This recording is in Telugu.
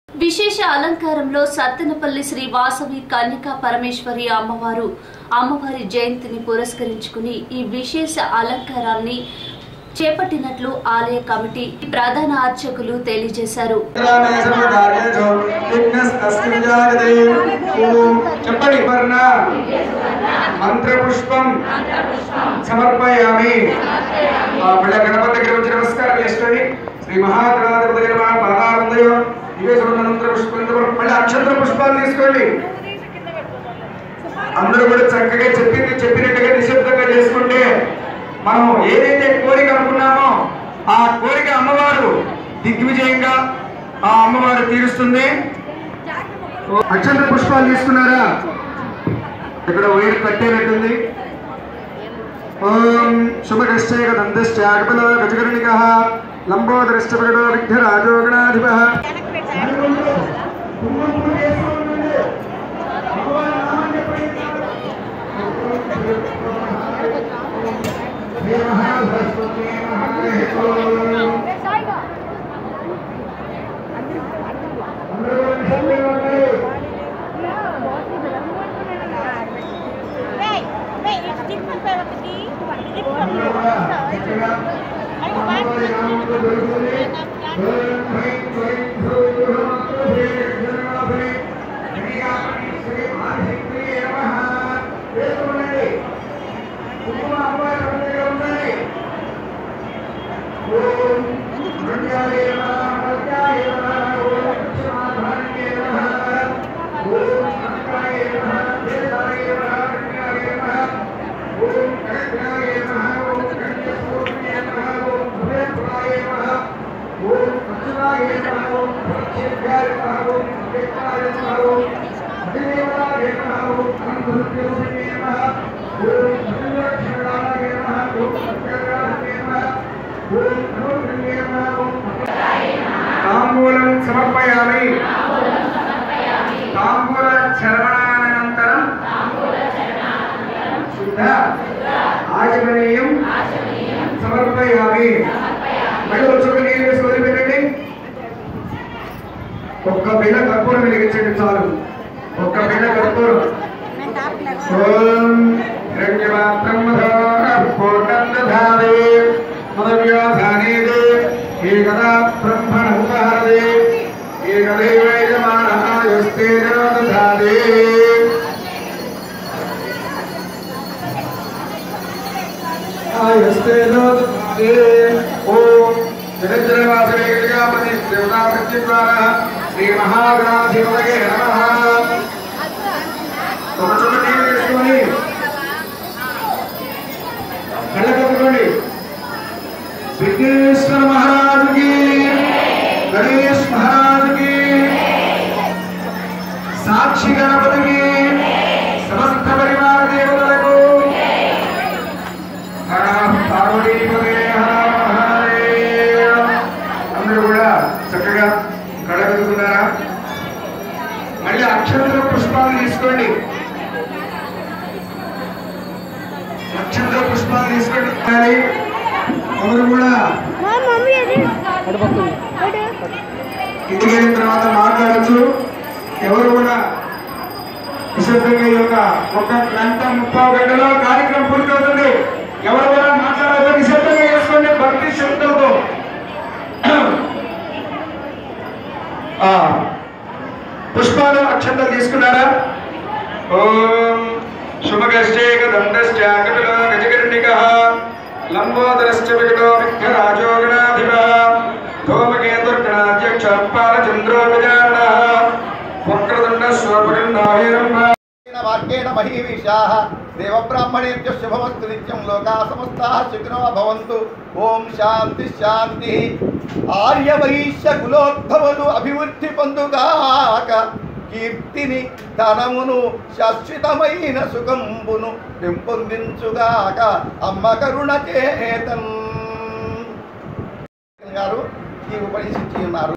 విశేష అలంకారంలో సత్తెనపల్లి శ్రీ వాసవి కన్యకా పరమేశ్వరి అమ్మవారు అమ్మవారి జయంతిని పురస్కరించుకుని ఈ విశేష అలంకారాన్ని చేపట్టినట్లు ఆలయ కమిటీ ప్రధాన అర్చకులు తెలియజేశారు చెప్పండి వర్ణ మంత్రపుష్పం సమర్పయామి ఆ, మళ్ళీ గణపతి దగ్గర వచ్చి నమస్కారం చేసుకోండి శ్రీ మహాగణాధిపతి గారి పాదాలందయో ఇవే చూడండి మంత్ర పుష్పం మళ్ళీ అక్షంతర పుష్పాలు తీసుకోండి అందరూ కూడా చక్కగా చెప్పింది చెప్పినట్టుగా నిశ్శబ్దంగా చేసుకుంటే మనం ఏదైతే కోరిక అనుకున్నామో ఆ కోరిక అమ్మవారు దిగ్విజయంగా ఆ అమ్మవారు తీరుస్తుంది అక్షంతర పుష్పాలు తీసుకున్నారా ఇక్కడ వైర్ కట్టేనట్టుంది ఓం శుభకశ్చైక దంతశ్చ అకపల గజకర్ణిక లంబోదరశ్చ ప్రకటో విఘ్నరాజో గణాధిప Wait, wait, it's different by what the different. తాంబూలం సమర్పయామి తాంబూల చర్వణానంతరం శుద్ధ ఆచమనీయం సమర్పయామి మళ్ళీ వచ్చి నీళ్ళు వేసి వదిలిపెట్టండి ఒక్క బిళ్ళ కర్పూరం వెలిగించండి చాలు ఒక్క బిళ్ళ కర్పూరం ఓం హిరణ్యమాత్రం పూర్ణం దధాదే మదవ్యాధానేదే ఏకదా బ్రహ్మణ ఉపహరదే ఏకదైవైజమానహాయస్తే దధాదే ఆయస్తే దధాదే ఓం జగజ్జనవాసనే గజాపతి దేవతా ప్రత్యుద్వార శ్రీ మహాగణాధిపతయే నమః ఒక చోట నీళ్ళు వేసుకొని కళ్ళ కట్టుకోండి విఘ్నేశ్వర మహారాజుకి గణేష్ మహారాజుకి సాక్షి గణపతికి సమస్త పరివార దేవతలకు హర పార్వతీపదే హర మహాదేవ అందరూ కూడా చక్కగా కళ్ళ కట్టుకున్నారా మళ్ళీ అక్షంతర పుష్పాలు తీసుకోండి అక్షంతర పుష్పాలు తీసుకోండి కానీ ఎవరు కూడా మమ్మీ అది ఇంటికి వెళ్ళిన తర్వాత మాట్లాడచ్చు ఎవరు కూడా నిశ్శబ్దంగా ఈ యొక్క ఒక గంట ముప్పై గంటలో కార్యక్రమం పూర్తవుతుంది ఎవరు కూడా మాట్లాడదు నిశ్శబ్దంగా చేసుకోండి భక్తి శ్రద్ధలతో ఆ, పుష్పాలు అక్షంతలు తీసుకున్నారా ఓం శుభగశ్చేక దండశ్చ కపిలో గజకర్ణిక లంబోదరశ్చ వికటో విఘ్నరాజో గణాధిప ధూమకేతుర్గణాధ్యక్ష పాలచంద్రో విజారణ వక్రతుండ స్వపకండాహిరంభ వాక్యేన మహీవిషాः దేవబ్రాహ్మణేభ్య శుభమస్తు నిత్యం లోకా సమస్తాः సుఖినో భవంతు ఓం శాంతి శాంతి ఆర్యవైశ్య కులోద్భవులు అభివృద్ధి పొందుగాక కీర్తిని ధనమును శాశ్వతమైన సుఖంబును పెంపొందించుగాక అమ్మ కరుణ చేతన్ గారు ఈ ఉపదేశించి ఉన్నారు